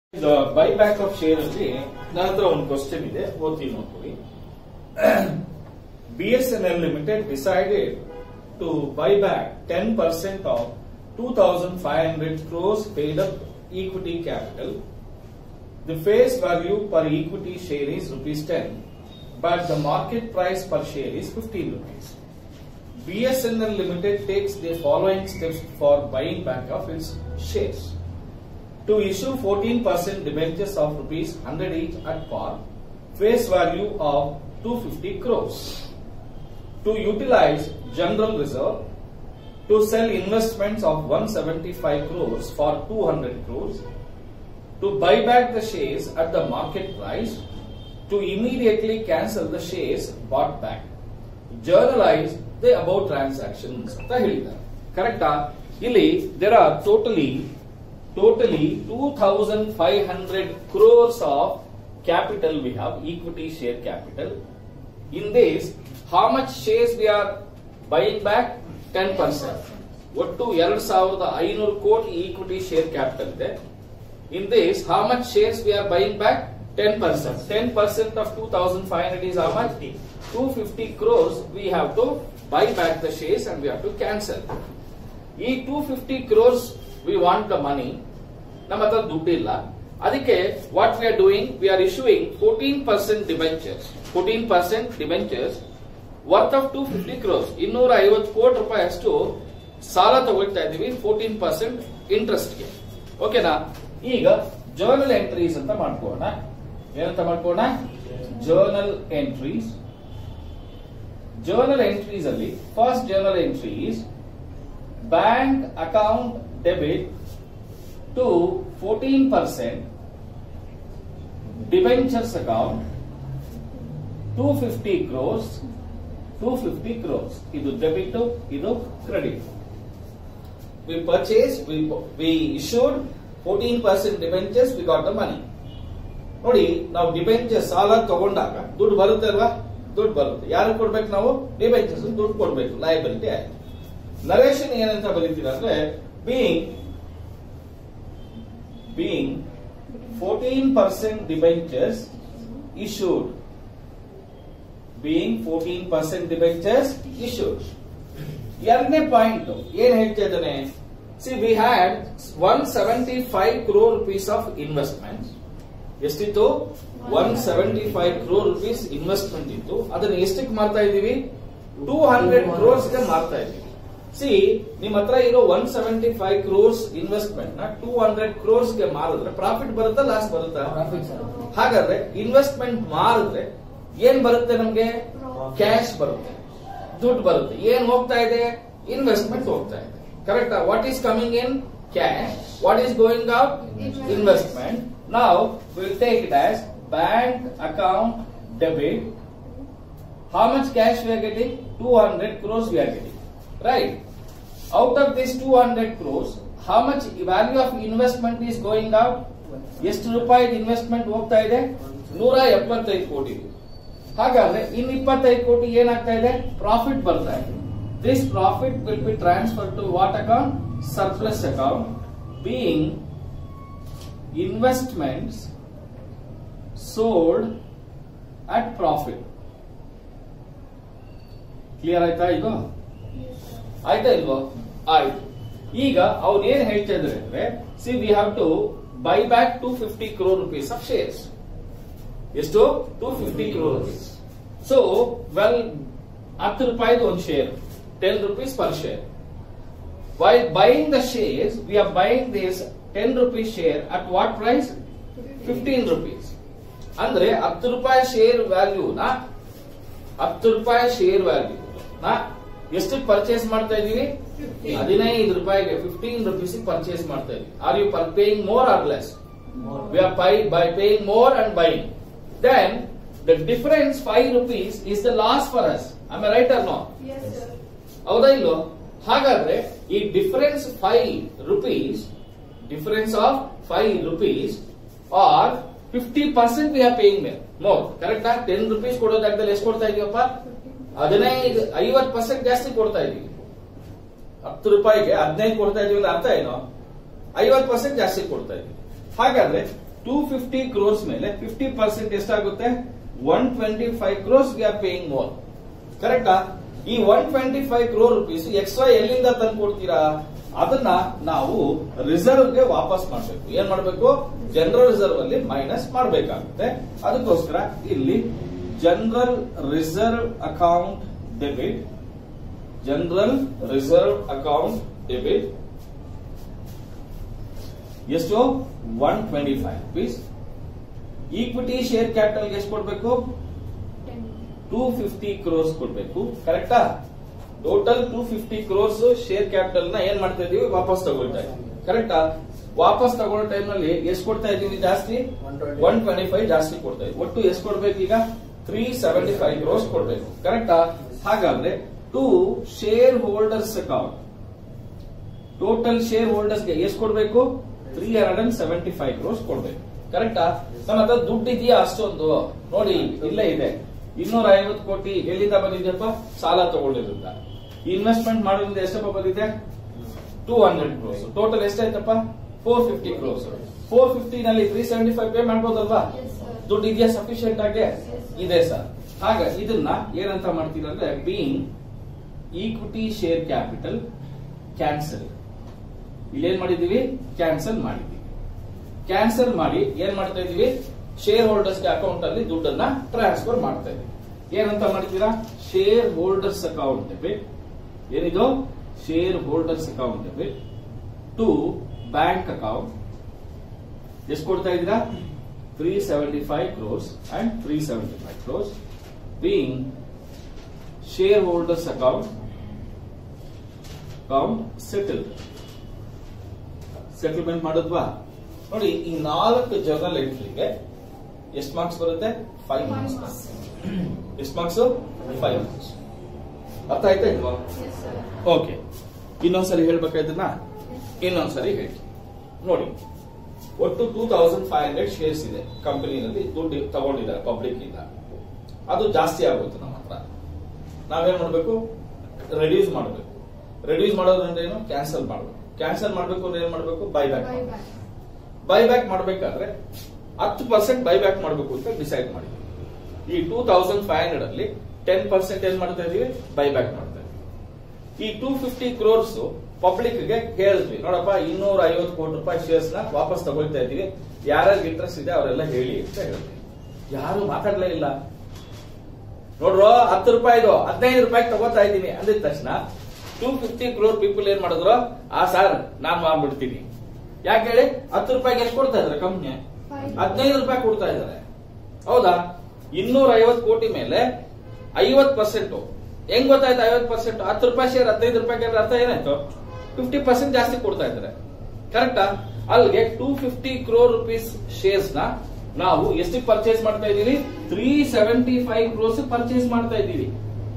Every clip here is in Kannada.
ಇದು ಬೈ ಬ್ಯಾಕ್ ಆಫ್ ಶೇರ್ ಅಲ್ಲಿ ನನ್ನ ಹತ್ರ ಒಂದು ಕ್ವಶನ್ ಇದೆ ಓದ್ತೀನಿ ನೋಡ್ಕೊಳ್ಳಿ B S N L limited decided to buy back ten percent of two thousand five hundred crores paid up equity capital the face value per equity share is rupees 10 but the market price per share is 15 rupees. BSNL Limited takes the following steps for buying back of its shares. To issue 14% debentures of rupees 100 each at par, face value of 250 crores. To utilize general reserve, to sell investments of 175 crores for 200 crores, to buy back the shares at the market price, to immediately cancel the shares bought back. Journalize the above transactions ಅಂತ ಹೇಳಿದ್ದಾರೆ ಕರೆಕ್ಟಾ ಇಲ್ಲಿ there are totally totally two thousand five hundred crores of capital we have equity share capital in this how much shares we are buying back ten percent ಒಟ್ಟು ಎರಡ್ ಸಾವಿರದ ಐನೂರು ಕೋಟಿ ಈಕ್ವಿಟಿ ಶೇರ್ ಕ್ಯಾಪಿಟಲ್ ಇದೆ In this, how much shares we are buying back? 10%. 10% of 2500 is how much? 250 crores we have to buy back the shares and we have to cancel. ಈ 250 crores we want the money. ನಮ್ಮ ಹತ್ರ ದುಡ್ಡಿಲ್ಲ ಅದಕ್ಕೆ what we are doing we are issuing fourteen percent debentures fourteen percent debentures worth of two fifty crores ಇನ್ನೂರ ಐವತ್ತು ಕೋಟಿ ರೂಪಾಯಿ ಅಷ್ಟು ಸಾಲ ತಗೊಳ್ತಾ ಇದೀವಿ ಫೋರ್ಟೀನ್ ಪರ್ಸೆಂಟ್ ಇಂಟ್ರೆಸ್ಟ್ಗೆ ಓಕೆನಾ ಈಗ ಜರ್ನಲ್ ಎಂಟ್ರೀಸ್ ಅಂತ ಮಾಡ್ಕೋಣ ಏನಂತ ಮಾಡ್ಕೋಣ ಜರ್ನಲ್ ಎಂಟ್ರೀಸ್ ಜರ್ನಲ್ ಎಂಟ್ರೀಸ್ ಅಲ್ಲಿ first journal entries bank account debit to fourteen percent debentures account two fifty crores two fifty crores ಇದು ಡೆಬಿಟ್ ಇದು credit we purchased, we, we issued 14% debentures, we got the money. ನೋಡಿ ನಾವು ಡಿಬೆಂಚರ್ಸ್ ಸಾಲ ತಗೊಂಡಾಗ ದುಡ್ಡು ಬರುತ್ತೆ ಅಲ್ವಾ ದುಡ್ಡು ಬರುತ್ತೆ ಯಾರು ಕೊಡ್ಬೇಕು ನಾವು ಡಿಬೆಂಚರ್ಸ್ ದುಡ್ಡು ಕೊಡ್ಬೇಕು ಲಯಬಿಲಿಟಿ ಆಯ್ತು ನರೇಶನ್ ಏನಂತ ಬರೀತೀರ ಅಂದ್ರೆ being being fourteen percent debentures issued being fourteen percent debentures issued ಎರಡನೇ ಪಾಯಿಂಟ್ ಏನ್ ಹೇಳ್ತಾ ಇದ್ದಾನೆ C we had one seventy five crore rupees of investment ಎಷ್ಟಿತ್ತು one seventy five crore rupees investment ಇತ್ತು ಅದನ್ನ ಎಷ್ಟಕ್ಕೆ ಮಾರ್ತಾ ಇದೀವಿ ಟೂ ಹಂಡ್ರೆಡ್ ಕ್ರೋರ್ಸ್ ಗೆ ಮಾರ್ತಾ ಇದೀವಿ ಸಿ ನಿಮ್ ಹತ್ರ ಇರೋ one seventy five crores investment ನ ಟೂ ಹಂಡ್ರೆಡ್ ಕ್ರೋರ್ಸ್ ಗೆ ಮಾರಿದ್ರೆ ಪ್ರಾಫಿಟ್ ಬರುತ್ತಾ ಲಾಸ್ ಬರುತ್ತಾ ಹಾಗಾದ್ರೆ ಇನ್ವೆಸ್ಟ್ಮೆಂಟ್ ಮಾರಿದ್ರೆ ಏನ್ ಬರುತ್ತೆ ನಮ್ಗೆ ಕ್ಯಾಶ್ ಬರುತ್ತೆ ದುಡ್ಡು ಬರುತ್ತೆ ಏನ್ ಹೋಗ್ತಾ ಇದೆ ಇನ್ವೆಸ್ಟ್ಮೆಂಟ್ ಹೋಗ್ತಾ ಇದೆ correct what is coming in cash what is going out investment ನಾವು will take it as bank account debit how much cash we are getting two hundred crores we are getting right out of this two hundred crores how much value of investment is going out ಎಷ್ಟು ರೂಪಾಯಿ ಇನ್ವೆಸ್ಟ್ಮೆಂಟ್ ಹೋಗ್ತಾ ಇದೆ ನೂರ ಎಪ್ಪತ್ತೈದು ಕೋಟಿ ಹಾಗಾದ್ರೆ ಇನ್ ಇಪ್ಪತ್ತೈದು ಕೋಟಿ ಏನಾಗ್ತಾ ಇದೆ ಪ್ರಾಫಿಟ್ ಬರ್ತಾ ಇದೆ this profit will be transfer to what account surplus account being investments sold at profit clear ಆಯ್ತಾ ಇದು ಆಯ್ತಾ ಇಲ್ವೋ ಆಯ್ತು ಈಗ ಅವ್ರು ಏನ್ ಹೇಳ್ತಾ ಇದ್ದಾರೆ ಅಂದ್ರೆ C we have to buy back to fifty crore rupees of shares ಎಷ್ಟು two fifty crore rupees so well ಹತ್ತು ರೂಪಾಯಿದು ಒಂದು share ten rupees per share why buying the shares we are buying this ten rupees share at what price fifteen rupees ಅಂದ್ರೆ ಹತ್ತು ರೂಪಾಯಿ ಶೇರ್ ವ್ಯಾಲ್ಯೂನ ಹತ್ತು ರೂಪಾಯಿ ಶೇರ್ ವ್ಯಾಲ್ಯೂ ನ ಎಷ್ಟು ಪರ್ಚೇಸ್ ಮಾಡ್ತಾ ಇದೀವಿ ಹದಿನೈದು ರೂಪಾಯಿಗೆ ಫಿಫ್ಟೀನ್ ರುಪೀಸ್ ಪರ್ಚೇಸ್ ಮಾಡ್ತಾ ಇದೀವಿ are you per paying more or less we are by by paying more and buying then the difference 5 rupees is the loss for us. Am I right or no? Yes, sir. ಹೌದಾ ಇಲ್ಲೋ ಹಾಗಾದ್ರೆ ಈ difference five rupees difference of five rupees or fifty percent we are paying ಮೇಲ್ ಮೋರ್ ಕರೆಕ್ಟಾ ಟೆನ್ ರುಪೀಸ್ ಕೊಡೋ ಜಾಗದಲ್ಲಿ ಎಷ್ಟು ಕೊಡ್ತಾ ಇದೀವಪ್ಪ ಹದಿನೈದು ಐವತ್ ಪರ್ಸೆಂಟ್ ಜಾಸ್ತಿ ಕೊಡ್ತಾ ಇದೀವಿ ಹತ್ತು ರೂಪಾಯಿಗೆ ಹದಿನೈದು ಕೊಡ್ತಾ ಇದೀವಿ ಅಂದ್ರೆ ಅರ್ಥ ಏನು ಐವತ್ ಪರ್ಸೆಂಟ್ ಜಾಸ್ತಿ ಕೊಡ್ತಾ ಇದೀವಿ ಹಾಗಾದ್ರೆ ಟೂ ಫಿಫ್ಟಿ ಕ್ರೋರ್ಸ್ ಮೇಲೆ ಫಿಫ್ಟಿ ಪರ್ಸೆಂಟ್ ಎಷ್ಟಾಗುತ್ತೆ one twenty five crores we are paying more ಕರೆಕ್ಟಾ ಈ one twenty five crore rupees extra ಎಲ್ಲಿಂದ ತಂದು ಕೊಡ್ತೀರಾ ಅದನ್ನ ನಾವು ರಿಸರ್ವ್ ಗೆ ವಾಪಸ್ ಮಾಡಬೇಕು ಏನ್ ಮಾಡಬೇಕು ಜನರಲ್ ರಿಸರ್ವ್ ಅಲ್ಲಿ ಮೈನಸ್ ಮಾಡಬೇಕಾಗುತ್ತೆ ಅದಕ್ಕೋಸ್ಕರ ಇಲ್ಲಿ general reserve account debit general reserve account debit ಎಷ್ಟು one twenty five rupees equity share capital ಎಷ್ಟು ಕೊಡ್ಬೇಕು ಟೂ ಫಿಫ್ಟಿ ಕ್ರೋರ್ಸ್ ಕೊಡ್ಬೇಕು ಕರೆಕ್ಟಾ total two fifty crores share capital ನ ಏನ್ ಮಾಡ್ತಾ ಇದೀವಿ ವಾಪಸ್ ತಗೊಳ್ತಾ ಇದೀವಿ ಕರೆಕ್ಟಾ ವಾಪಸ್ ತಗೊಳ್ಳೋ ಟೈಮ್ ನಲ್ಲಿ ಎಷ್ಟು ಕೊಡ್ತಾ ಇದೀವಿ ಜಾಸ್ತಿ ಒನ್ ಟ್ವೆಂಟಿ ಫೈವ್ ಜಾಸ್ತಿ ಕೊಡ್ತಾ ಇದೀವಿ ಒಟ್ಟು ಎಷ್ಟು ಕೊಡ್ಬೇಕು ಈಗ ತ್ರೀ ಸೆವೆಂಟಿ ಫೈವ್ ಕ್ರೋರ್ಸ್ ಕೊಡ್ಬೇಕು ಕರೆಕ್ಟಾ ಹಾಗಾದ್ರೆ to shareholders account total shareholders ಗೆ ಎಷ್ಟು ಕೊಡ್ಬೇಕು three hundred and seventy five crores ಕೊಡ್ಬೇಕು ಕರೆಕ್ಟಾ ನಮ್ಮ ಹತ್ರ ದುಡ್ಡು ಇದೆಯಾ ಅಷ್ಟೊಂದು ನೋಡಿ ಇಲ್ಲೇ ಇದೆ ಇನ್ನೂರ ಐವತ್ತು ಕೋಟಿ ಎಲ್ಲಿಂದ ಬಂದಿದೆಯಪ್ಪ ಸಾಲ ತಗೊಂಡಿದ್ರಿಂದ ಇನ್ವೆಸ್ಟ್ಮೆಂಟ್ ಮಾಡೋದ್ರಿಂದ ಎಷ್ಟಪ್ಪ ಬಂದಿದೆ ಟೂ ಹಂಡ್ರೆಡ್ ಕ್ರೋರ್ಸ್ ಟೋಟಲ್ ಎಷ್ಟಾಯ್ತಪ್ಪ four fifty crores four fifty ನಲ್ಲಿ ತ್ರೀ ಸೆವೆಂಟಿ ಫೈವ್ ಪೇ ಮಾಡ್ಬೋದಲ್ವಾ Yes, sir. ದುಡ್ಡು ಇದೆಯಾ ಸಫಿಶಿಯಂಟ್ ಆಗಿ Yes, sir. ಇದೆ ಸರ್ ಹಾಗ ಇದನ್ನ ಏನಂತ ಮಾಡ್ತೀರಾ ಅಂದ್ರೆ being equity share capital cancel ಇಲ್ಲೇನ್ ಮಾಡಿದೀವಿ ಕ್ಯಾನ್ಸಲ್ ಮಾಡಿದೀವಿ ಕ್ಯಾನ್ಸಲ್ ಮಾಡಿ ಏನ್ ಮಾಡ್ತಾ ಇದೀವಿ ಶೇರ್ ಹೋಲ್ಡರ್ಸ್ ಅಕೌಂಟ್ ಅಲ್ಲಿ ದುಡ್ಡನ್ನ ಟ್ರಾನ್ಸ್ಫರ್ ಮಾಡ್ತಾ ಇದೀವಿ ಏನಂತ ಮಾಡ್ತೀರಾ ಶೇರ್ ಹೋಲ್ಡರ್ಸ್ ಅಕೌಂಟ್ ಡೆಬಿಟ್ ಏನಿದು shareholders account debit to bank account ಎಷ್ಟು ಕೊಡ್ತಾ ಇದ್ದೀರಾ three seventy five crores and three seventy five crores being shareholders account account settled settlement ಮಾಡಿದ್ವಾ ನೋಡಿ ಈ ನಾಲ್ಕು ಜರ್ನಲ್ ಎಂಟ್ರಿಗೆ ಎಷ್ಟು ಮಾರ್ಕ್ಸ್ ಬರುತ್ತೆ ಫೈವ್ ಮಾರ್ಕ್ಸ್ ಎಷ್ಟು ಮಾರ್ಕ್ಸ್ ಫೈವ್ ಮಾರ್ಕ್ಸ್ ಅರ್ಥ ಆಯ್ತಾ ಇಲ್ವಾ ಓಕೆ ಇನ್ನೊಂದ್ಸರಿ ಹೇಳ್ಬೇಕಾಯ್ತನ್ನ ಇನ್ನೊಂದ್ಸರಿ ಹೇಳಿ ನೋಡಿ ಒಟ್ಟು two thousand five hundred shares ಇದೆ ಕಂಪನಿನಲ್ಲಿ ದುಡ್ಡು ತಗೊಂಡಿದ್ದಾರೆ ಪಬ್ಲಿಕ್ ಇಂದ ಅದು ಜಾಸ್ತಿ ಆಗೋಯ್ತು ನಮ್ಮ ಹತ್ರ ನಾವೇನ್ ಮಾಡ್ಬೇಕು ರೆಡ್ಯೂಸ್ ಮಾಡಬೇಕು ರೆಡ್ಯೂಸ್ ಮಾಡೋದ್ರಿಂದ ಏನು ಕ್ಯಾನ್ಸಲ್ ಮಾಡಬೇಕು ಕ್ಯಾನ್ಸಲ್ ಮಾಡ್ಬೇಕು ಅಂದ್ರೆ ಏನ್ ಮಾಡ್ಬೇಕು ಬೈ ಬ್ಯಾಕ್ ಬೈ ಬ್ಯಾಕ್ ಮಾಡ್ಬೇಕಾದ್ರೆ ಹತ್ತು ಪರ್ಸೆಂಟ್ ಬೈ ಬ್ಯಾಕ್ ಮಾಡಬೇಕು ಅಂತ ಡಿಸೈಡ್ ಮಾಡಿದ್ವಿ ಈ ಟೂ ತೌಸಂಡ್ ಫೈವ್ ಹಂಡ್ರೆಡ್ ಅಲ್ಲಿ ಟೆನ್ ಪರ್ಸೆಂಟ್ ಏನ್ ಮಾಡ್ತಾ ಇದೀವಿ ಬೈ ಬ್ಯಾಕ್ ಮಾಡ್ತಾ ಇದೀವಿ ಈ ಟೂ ಫಿಫ್ಟಿ ಕ್ರೋರ್ಸ್ ಪಬ್ಲಿಕ್ ಗೆ ಹೇಳಿದ್ವಿ ನೋಡಪ್ಪ ಇನ್ನೂರ ಐವತ್ತು ಕೋಟಿ ರೂಪಾಯಿ ಶೇರ್ಸ್ ನ ವಾಪಸ್ ತಗೊಳ್ತಾ ಇದೀವಿ ಯಾರ್ಯಾರಿಗೆ ಇಂಟ್ರೆಸ್ಟ್ ಇದೆ ಅವರೆಲ್ಲ ಹೇಳಿ ಅಂತ ಹೇಳಿದ್ವಿ ಯಾರು ಮಾತಾಡ್ಲೇ ಇಲ್ಲ ನೋಡ್ರೋ ಹತ್ತು ರೂಪಾಯಿದು ಹದಿನೈದು ರೂಪಾಯಿ ತಗೋತಾ ಇದ್ದೀನಿ ಅಂದಿದ ತಕ್ಷಣ ಟೂ ಫಿಫ್ಟಿ ಕ್ರೋರ್ ಪೀಪಲ್ ಏನ್ ಮಾಡಿದ್ರು ಆ ಸರ್ ನಾನ್ ಮಾಡ್ಬಿಡ್ತೀನಿ ಯಾಕೆ ಹೇಳಿ ಹತ್ತು ರೂಪಾಯಿಗೆ ಎಷ್ಟು ಕೊಡ್ತಾ ಇದಾರೆ ಕಂಪ್ನಿ ಹದಿನೈದು ರೂಪಾಯಿ ಕೊಡ್ತಾ ಇದಾರೆ ಹೌದಾ ಇನ್ನೂರ ಐವತ್ತು ಕೋಟಿ ಮೇಲೆ ಐವತ್ ಪರ್ಸೆಂಟ್ ಹೆಂಗ್ ಗೊತ್ತಾಯ್ತು ಐವತ್ ಪರ್ಸೆಂಟ್ ಹತ್ತು ರೂಪಾಯಿ ಶೇರ್ ಹದಿನೈದು ರೂಪಾಯಿ ಅರ್ಥ ಏನಾಯ್ತು ಫಿಫ್ಟಿ ಪರ್ಸೆಂಟ್ ಜಾಸ್ತಿ ಕೊಡ್ತಾ ಇದ್ದಾರೆ ಕರೆಕ್ಟಾ ಅಲ್ಲಿಗೆ two fifty crore rupees shares ನ ನಾವು ಎಷ್ಟು ಪರ್ಚೇಸ್ ಮಾಡ್ತಾ ಇದೀವಿ three seventy five crores purchase ಮಾಡ್ತಾ ಇದ್ದೀವಿ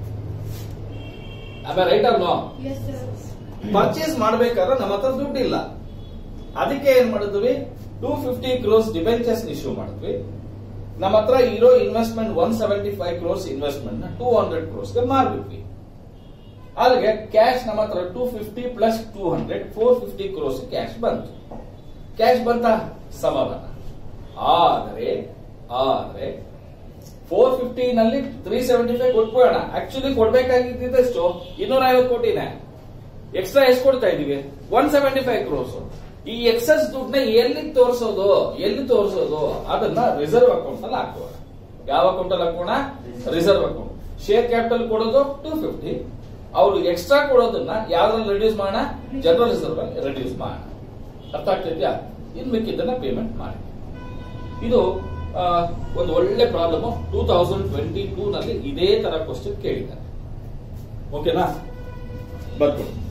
ಆಮೇಲೆ ರೈಟ್ ಆರ್ ನೋ ಪರ್ಚೇಸ್ ಮಾಡ್ಬೇಕಾದ್ರೆ ನಮ್ಮ ಹತ್ರ ದುಡ್ಡಿಲ್ಲ ಅದಕ್ಕೆ ಏನ್ ಮಾಡಿದ್ವಿ two fifty crores debentures issue ಮಾಡಿದ್ವಿ ನಮ್ಮ ಹತ್ರ ಇರೋ investment one seventy five crores investment ನ ಟೂ ಹಂಡ್ರೆಡ್ ಕ್ರೋರ್ಸ್ ಗೆ ಮಾರ್ಬಿಟ್ವಿ ಅಲ್ಲಿಗೆ ಕ್ಯಾಶ್ ನಮ್ಮ ಹತ್ರ two fifty plus two hundred four fifty crores cash ಬಂತು ಕ್ಯಾಶ್ ಬಂತ ಸಮಾಧಾನ ಆದರೆ ಆದರೆ ಫೋರ್ ಫಿಫ್ಟಿ ನಲ್ಲಿ ತ್ರೀ ಸೆವೆಂಟಿ ಫೈವ್ ಕೊಟ್ಬೋಣ ಆಕ್ಚುಲಿ ಕೊಡ್ಬೇಕಾಗಿದ್ದಷ್ಟು ಇನ್ನೂರ ಐವತ್ತು ಕೋಟಿನೇ ಎಕ್ಸ್ಟ್ರಾ ಎಷ್ಟು ಕೊಡ್ತಾ ಇದೀವಿ ಒನ್ ಸೆವೆಂಟಿ ಫೈವ್ ಕ್ರೋರ್ಸ್ ಈ ಎಕ್ಸಸ್ ದುಡ್ಡನ್ನ ಎಲ್ಲಿ ತೋರಿಸೋದು ಎಲ್ಲಿ ತೋರಿಸೋದು ಅದನ್ನ ರಿಸರ್ವ್ ಅಕೌಂಟ್ ಅಲ್ಲಿ ಹಾಕೋಣ ಯಾವ ಅಕೌಂಟ್ ಅಲ್ಲಿ ಹಾಕೋಣ ರಿಸರ್ವ್ ಅಕೌಂಟ್ ಶೇರ್ ಕ್ಯಾಪಿಟಲ್ ಕೊಡೋದು ಟೂ ಫಿಫ್ಟಿ ಅವ್ರು ಎಕ್ಸ್ಟ್ರಾ ಕೊಡೋದನ್ನ ಯಾವ್ದ್ರಲ್ಲಿ ರೆಡ್ಯೂಸ್ ಮಾಡೋಣ ಜನರಲ್ ರಿಸರ್ವ್ ಅಲ್ಲಿ ರೆಡ್ಯೂಸ್ ಮಾಡೋಣ ಅರ್ಥ ಆಗ್ತಿದ್ಯಾ ಇನ್ ಮಿಕ್ಕಿದ್ದನ್ನ ಪೇಮೆಂಟ್ ಮಾಡಿ ಇದು ಆ, ಒಂದು ಒಳ್ಳೆ problem two thousand twenty two ನಲ್ಲಿ ಇದೇ ತರ ಕ್ವಶನ್ ಕೇಳಿದ್ದಾರೆ ಓಕೆನಾ ಬರ್ಬೋದು